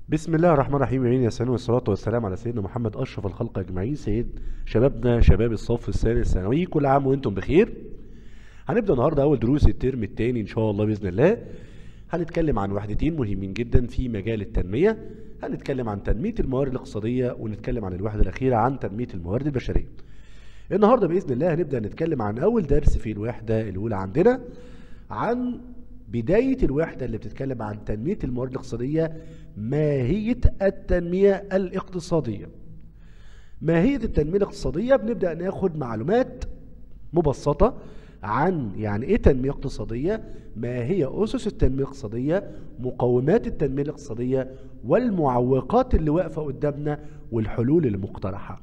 بسم الله الرحمن الرحيم امين يا سلام والصلاه والسلام على سيدنا محمد اشرف الخلق اجمعين سيد شبابنا شباب الصف الثاني الثانوي كل عام وانتم بخير هنبدا النهارده اول دروس الترم الثاني ان شاء الله باذن الله هنتكلم عن وحدتين مهمين جدا في مجال التنميه هنتكلم عن تنميه الموارد الاقتصاديه ونتكلم عن الوحده الاخيره عن تنميه الموارد البشريه النهارده باذن الله هنبدا نتكلم عن اول درس في الوحده الاولى عندنا عن بداية الوحدة اللي بتتكلم عن تنمية الموارد الاقتصادية ماهية التنمية الاقتصادية ماهية التنمية الاقتصادية بنبدأ ناخد معلومات مبسطة عن يعني ايه تنمية اقتصادية ما هي أسس التنمية الاقتصادية مقومات التنمية الاقتصادية والمعوقات اللي واقفة قدامنا والحلول المقترحة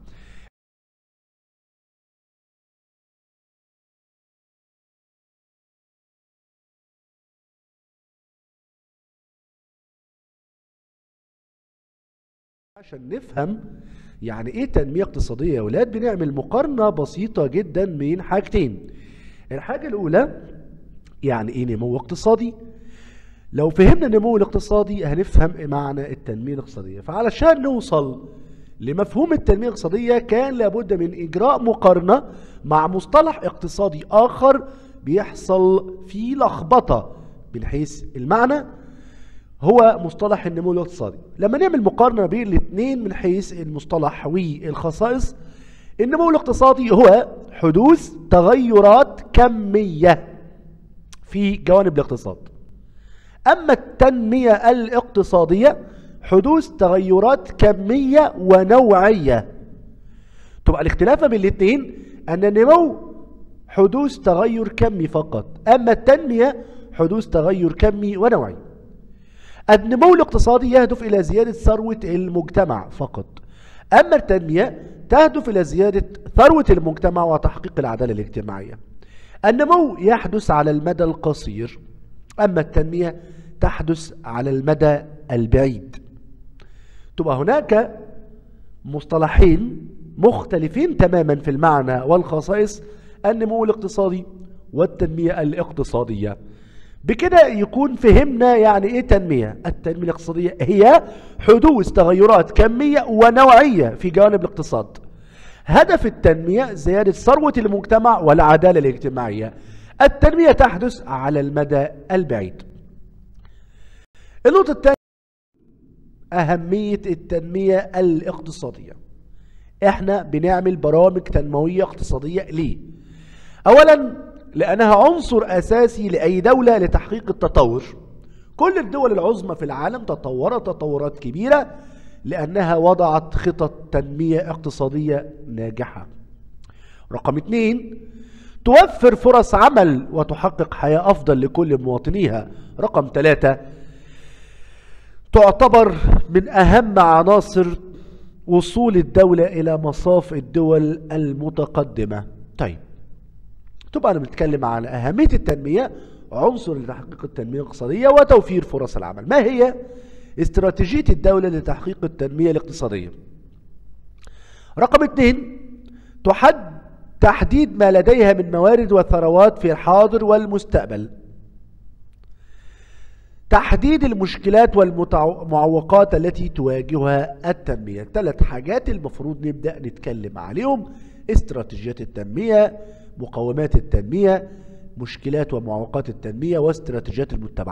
عشان نفهم يعني ايه تنمية اقتصادية يا ولاد بنعمل مقارنة بسيطة جدا بين حاجتين الحاجة الأولى يعني ايه نمو اقتصادي لو فهمنا النمو الاقتصادي هنفهم معنى التنمية الاقتصادية فعلشان نوصل لمفهوم التنمية الاقتصادية كان لابد من إجراء مقارنة مع مصطلح اقتصادي آخر بيحصل فيه لخبطة من حيث المعنى هو مصطلح النمو الاقتصادي لما نعمل مقارنة بين الاثنين من حيث المصطلح والخصائص النمو الاقتصادي هو حدوث تغيرات كمية في جوانب الاقتصاد أما التنمية الاقتصادية حدوث تغيرات كمية ونوعية تبقى الاختلاف بين الاثنين أن النمو حدوث تغير كمي فقط أما التنمية حدوث تغير كمي ونوعي النمو الاقتصادي يهدف إلى زيادة ثروة المجتمع فقط أما التنمية تهدف إلى زيادة ثروة المجتمع وتحقيق العدالة الاجتماعية النمو يحدث على المدى القصير أما التنمية تحدث على المدى البعيد تبقى هناك مصطلحين مختلفين تماما في المعنى والخصائص النمو الاقتصادي والتنمية الاقتصادية بكده يكون فهمنا يعني ايه تنمية التنمية الاقتصادية هي حدوث تغيرات كمية ونوعية في جوانب الاقتصاد هدف التنمية زيادة ثروة المجتمع والعدالة الاجتماعية التنمية تحدث على المدى البعيد النقطة الثانية أهمية التنمية الاقتصادية احنا بنعمل برامج تنموية اقتصادية ليه اولا لأنها عنصر أساسي لأي دولة لتحقيق التطور كل الدول العظمى في العالم تطورت تطورات كبيرة لأنها وضعت خطط تنمية اقتصادية ناجحة رقم اثنين توفر فرص عمل وتحقق حياة أفضل لكل مواطنيها رقم ثلاثة تعتبر من أهم عناصر وصول الدولة إلى مصاف الدول المتقدمة طيب تبقى أنا بنتكلم عن أهمية التنمية عنصر لتحقيق التنمية الاقتصادية وتوفير فرص العمل ما هي استراتيجية الدولة لتحقيق التنمية الاقتصادية رقم اثنين تحد تحديد ما لديها من موارد وثروات في الحاضر والمستقبل تحديد المشكلات والمعوقات التي تواجهها التنمية ثلاث حاجات المفروض نبدأ نتكلم عليهم استراتيجيات التنمية مقومات التنمية مشكلات ومعوقات التنمية واستراتيجيات المتبعة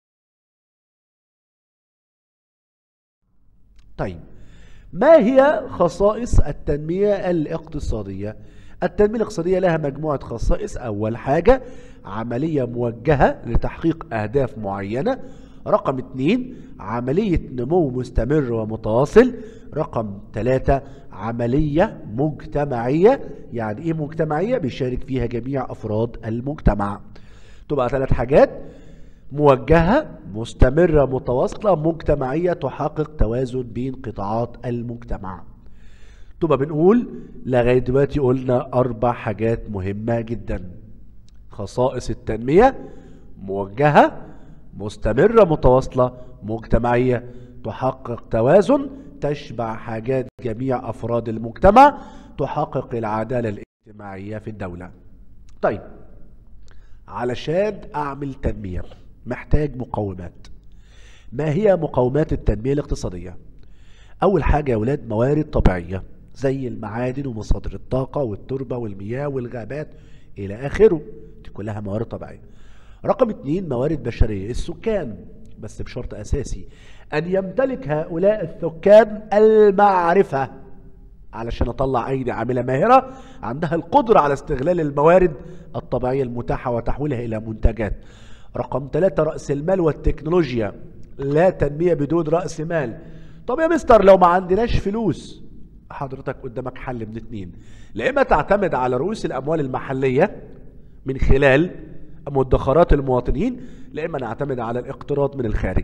طيب ما هي خصائص التنمية الاقتصادية التنمية الاقتصادية لها مجموعة خصائص أول حاجة عملية موجهة لتحقيق أهداف معينة رقم اثنين عملية نمو مستمر ومتواصل رقم ثلاثة عملية مجتمعية يعني ايه مجتمعية بيشارك فيها جميع أفراد المجتمع تبقى ثلاث حاجات موجهة مستمرة متواصلة مجتمعية تحقق توازن بين قطاعات المجتمع تبقى بنقول لغاية دلوقتي قلنا أربع حاجات مهمة جدا خصائص التنمية موجهة مستمرة متواصلة مجتمعية تحقق توازن تشبع حاجات جميع أفراد المجتمع تحقق العدالة الاجتماعية في الدولة طيب علشان أعمل تنمية محتاج مقومات ما هي مقومات التنمية الاقتصادية أول حاجة يا ولاد موارد طبيعية زي المعادن ومصادر الطاقة والتربة والمياه والغابات إلى آخره دي كلها موارد طبيعية رقم اتنين موارد بشرية السكان بس بشرط أساسي أن يمتلك هؤلاء السكان المعرفة علشان أطلع أيدي عاملة ماهرة عندها القدرة على استغلال الموارد الطبيعية المتاحة وتحويلها إلى منتجات رقم ثلاثة رأس المال والتكنولوجيا لا تنمية بدون رأس مال طب يا مستر لو ما عندناش فلوس حضرتك قدامك حل من اتنين لا إما تعتمد على رؤوس الأموال المحلية من خلال مدخرات المواطنين لا إما نعتمد على الاقتراض من الخارج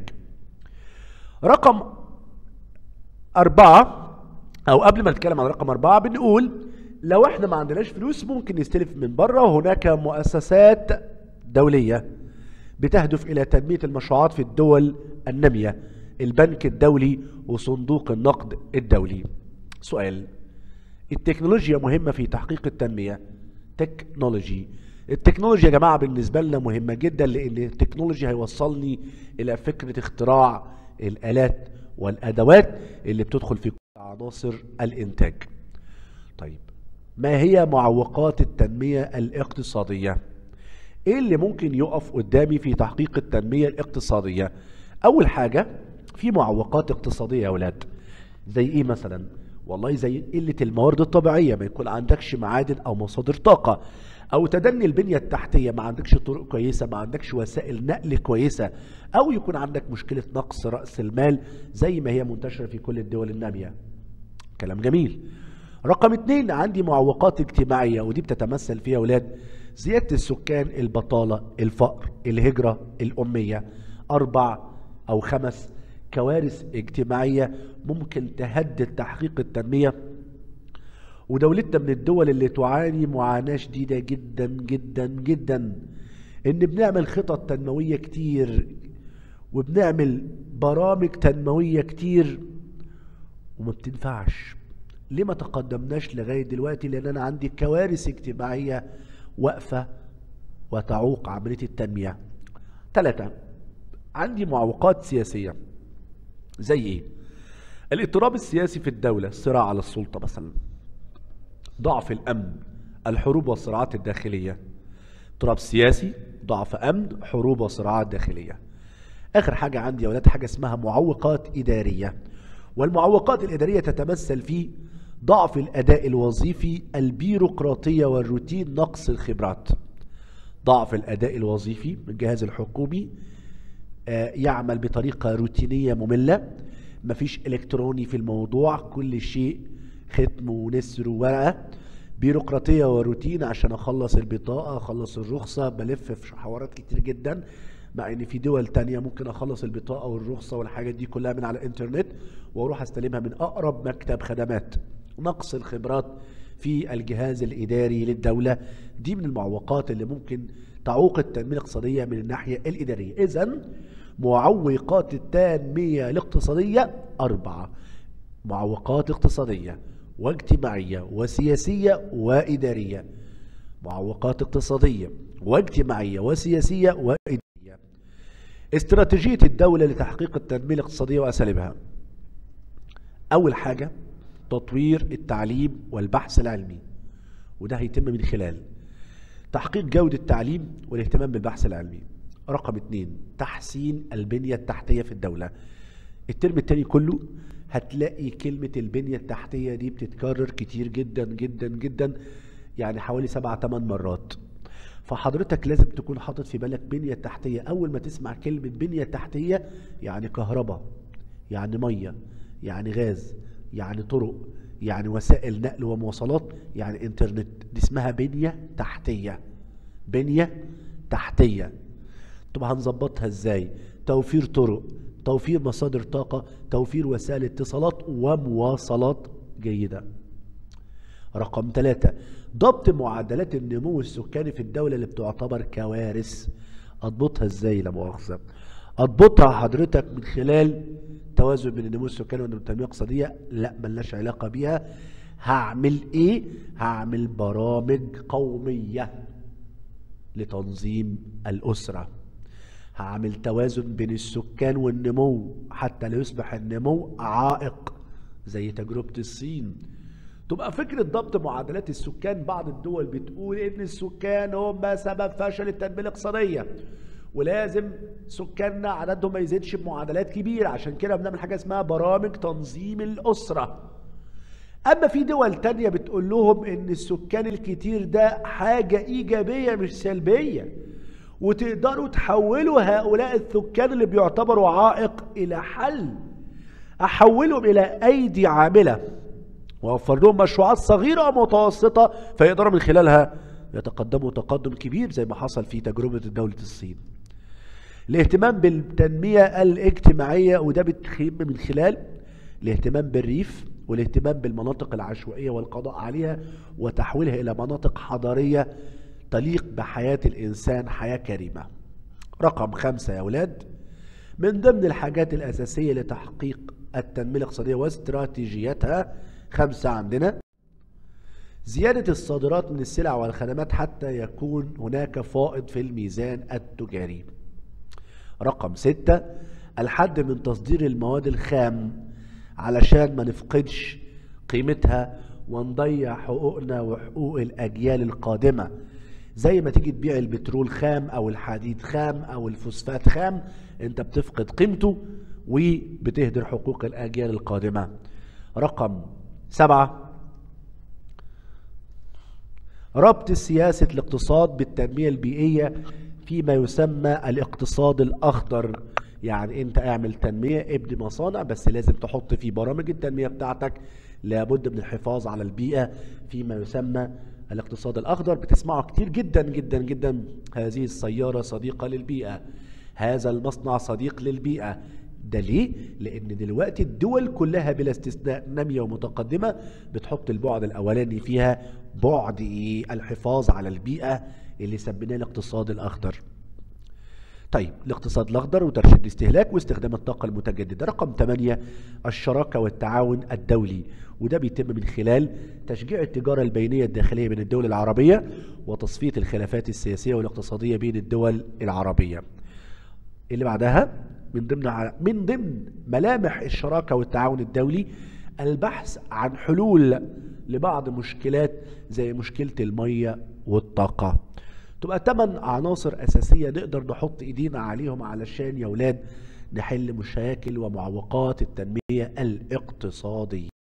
رقم أربعة أو قبل ما نتكلم عن رقم أربعة بنقول لو احنا ما عندناش فلوس ممكن نستلف من بره وهناك مؤسسات دولية بتهدف إلى تنمية المشروعات في الدول النامية البنك الدولي وصندوق النقد الدولي سؤال التكنولوجيا مهمة في تحقيق التنمية تكنولوجي التكنولوجيا يا جماعة بالنسبة لنا مهمة جدا لأن التكنولوجيا هيوصلني إلى فكرة اختراع الآلات والأدوات اللي بتدخل في كل عناصر الإنتاج طيب ما هي معوقات التنمية الاقتصادية؟ ايه اللي ممكن يقف قدامي في تحقيق التنمية الاقتصادية اول حاجة في معوقات اقتصادية يا ولاد زي ايه مثلا والله زي قلة الموارد الطبيعية ما يكون عندكش معادن او مصادر طاقة او تدني البنية التحتية ما عندكش طرق كويسة ما عندكش وسائل نقل كويسة او يكون عندك مشكلة نقص رأس المال زي ما هي منتشرة في كل الدول النامية كلام جميل رقم اتنين عندي معوقات اجتماعية ودي بتتمثل فيها ولاد زيادة السكان البطالة الفقر الهجرة الأمية أربع أو خمس كوارث اجتماعية ممكن تهدد تحقيق التنمية ودولتنا من الدول اللي تعاني معاناة شديدة جدا جدا جدا ان بنعمل خطط تنموية كتير وبنعمل برامج تنموية كتير وما بتنفعش ليه ما تقدمناش لغاية دلوقتي لان انا عندي كوارث اجتماعية واقفة وتعوق عملية التنمية ثلاثة عندي معوقات سياسية زي ايه الاضطراب السياسي في الدولة الصراع على السلطة مثلا ضعف الامن الحروب والصراعات الداخلية اضطراب سياسي ضعف امن حروب وصراعات داخلية اخر حاجة عندي يا ولاد حاجة اسمها معوقات ادارية والمعوقات الادارية تتمثل في ضعف الاداء الوظيفي البيروقراطية والروتين نقص الخبرات ضعف الاداء الوظيفي من الجهاز الحكومي آه، يعمل بطريقة روتينية مملة مفيش الكتروني في الموضوع كل شيء ختم ونسر وورقة بيروقراطية وروتين عشان اخلص البطاقة اخلص الرخصة بلف في حوارات كتير جدا مع ان في دول تانية ممكن اخلص البطاقة والرخصة والحاجات دي كلها من على الانترنت واروح استلمها من اقرب مكتب خدمات نقص الخبرات في الجهاز الاداري للدولة دي من المعوقات اللي ممكن تعوق التنمية الاقتصادية من الناحية الادارية اذا معوقات التنمية الاقتصادية اربعة معوقات اقتصادية واجتماعية وسياسية وإدارية معوقات اقتصادية واجتماعية وسياسية وإدارية استراتيجية الدولة لتحقيق التنمية الاقتصادية وأساليبها أول حاجة تطوير التعليم والبحث العلمي وده هيتم من خلال تحقيق جودة التعليم والاهتمام بالبحث العلمي رقم اتنين تحسين البنية التحتية في الدولة الترم التاني كله هتلاقي كلمة البنية التحتية دي بتتكرر كتير جدا جدا جدا يعني حوالي سبعة تمن مرات فحضرتك لازم تكون حاطط في بالك بنية تحتية أول ما تسمع كلمة بنية تحتية يعني كهرباء يعني مية يعني غاز يعني طرق يعني وسائل نقل ومواصلات يعني انترنت دي اسمها بنية تحتية بنية تحتية طب هنظبطها ازاي توفير طرق توفير مصادر طاقة توفير وسائل اتصالات ومواصلات جيدة رقم ثلاثة ضبط معدلات النمو السكاني في الدولة اللي بتعتبر كوارث اضبطها ازاي لا مؤاخذة اضبطها حضرتك من خلال توازن بين النمو السكاني والتنمية الاقتصادية لا ملناش علاقة بيها هعمل ايه هعمل برامج قومية لتنظيم الأسرة هعمل توازن بين السكان والنمو حتى لا يصبح النمو عائق زي تجربة الصين تبقى فكرة ضبط معادلات السكان بعض الدول بتقول ان السكان هم سبب فشل التنمية الاقتصادية ولازم سكاننا عددهم ما يزيدش بمعادلات كبيرة عشان كده بنعمل حاجة اسمها برامج تنظيم الأسرة اما في دول تانية بتقول لهم ان السكان الكتير ده حاجة ايجابية مش سلبية وتقدروا تحولوا هؤلاء السكان اللي بيعتبروا عائق الى حل احولهم الى ايدي عاملة واوفر لهم مشروعات صغيرة ومتوسطة فيقدروا من خلالها يتقدموا تقدم كبير زي ما حصل في تجربة دولة الصين الاهتمام بالتنمية الاجتماعية وده بتخيم من خلال الاهتمام بالريف والاهتمام بالمناطق العشوائية والقضاء عليها وتحويلها إلى مناطق حضارية تليق بحياة الإنسان حياة كريمة رقم خمسة يا أولاد من ضمن الحاجات الأساسية لتحقيق التنمية الاقتصادية واستراتيجيتها خمسة عندنا زيادة الصادرات من السلع والخدمات حتى يكون هناك فائض في الميزان التجاري رقم ستة الحد من تصدير المواد الخام علشان ما نفقدش قيمتها ونضيع حقوقنا وحقوق الأجيال القادمة زي ما تيجي تبيع البترول خام أو الحديد خام أو الفوسفات خام أنت بتفقد قيمته وبتهدر حقوق الأجيال القادمة رقم سبعة ربط سياسة الاقتصاد بالتنمية البيئية فيما يسمى الاقتصاد الأخضر يعني انت اعمل تنمية ابني مصانع بس لازم تحط في برامج التنمية بتاعتك لابد من الحفاظ على البيئة فيما يسمى الاقتصاد الأخضر بتسمعه كتير جدا جدا جدا هذه السيارة صديقة للبيئة هذا المصنع صديق للبيئة ده ليه؟ لأن دلوقتي الدول كلها بلا استثناء نامية ومتقدمة بتحط البعد الأولاني فيها بعد إيه؟ الحفاظ على البيئة اللي سميناه الاقتصاد الأخضر. طيب الاقتصاد الأخضر وترشيد الاستهلاك واستخدام الطاقة المتجددة رقم 8 الشراكة والتعاون الدولي وده بيتم من خلال تشجيع التجارة البينية الداخلية بين الدول العربية وتصفية الخلافات السياسية والاقتصادية بين الدول العربية اللي بعدها من ضمن من ضمن ملامح الشراكة والتعاون الدولي البحث عن حلول لبعض مشكلات زي مشكلة المية والطاقة تبقى ثمان عناصر أساسية نقدر نحط إيدينا عليهم علشان يا ولاد نحل مشاكل ومعوقات التنمية الاقتصادية